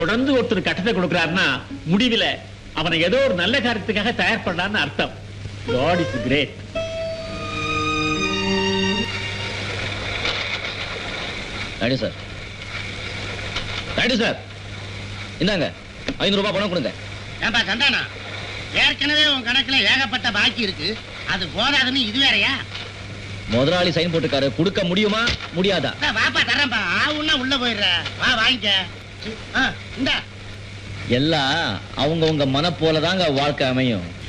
தொடர்ந்து ஒருத்தர் கட்டத்தை கொடுக்கறாருன்னா முடிவுல அவனை ஏதோ ஒரு நல்ல காரியத்துக்காக தயார் பண்ணான்னு அர்த்தம் God is great thank you sir thank you sir இந்தாங்க ஐநூறு ரூபாய் பணம் கொடுங்க ஏன்பா கண்டானா ஏற்கனவே உன் கணக்குல ஏகப்பட்ட பாக்கி இருக்கு அது போதாதுன்னு இது வேறயா முதலாளி சைன் போட்டுக்காரு கொடுக்க முடியுமா முடியாதா அதான் வாப்பா தரேன்பா ஆவுன்னா உள்ள போயிடுற வா வாங்கிக்க ஆ, இந்தா எல்லாம் அவங்க உங்க மன போலதாங்க வாழ்க்கை அமையும்